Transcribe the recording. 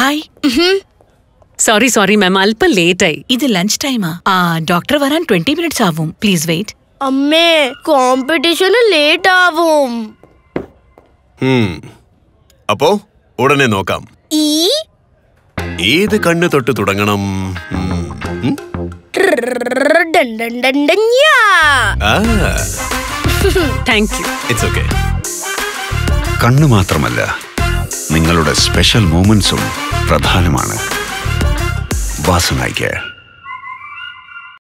Hi sorry sorry ma'am അല്പം late ആയി ഇത് ലഞ്ച് ടൈമാ ആ ഡോക്ടർ വരാൻ ട്വന്റി മിനിറ്റ്സ് ആവും പ്ലീസ് വെയിറ്റ് അമ്മേ കോമ്പറ്റീഷന് ലേറ്റ് ആവും ഉം. അപ്പോ ഉടനെ നോക്കാം ഈ ഏത് കണ്ണ് തൊട്ട് തുടങ്ങണം ഉം. ഉം. ഡൺ ഡൺ ഡൺ ഡൺ ഞാ. ആ താങ്ക് യു ഇറ്റ്സ് ഓക്കെ കണ്ണു മാത്രമല്ല നിങ്ങളുടെ സ്പെഷ്യൽ മൂമെന്റ്സും പ്രധാനമാണ് വാസനായിക്ക്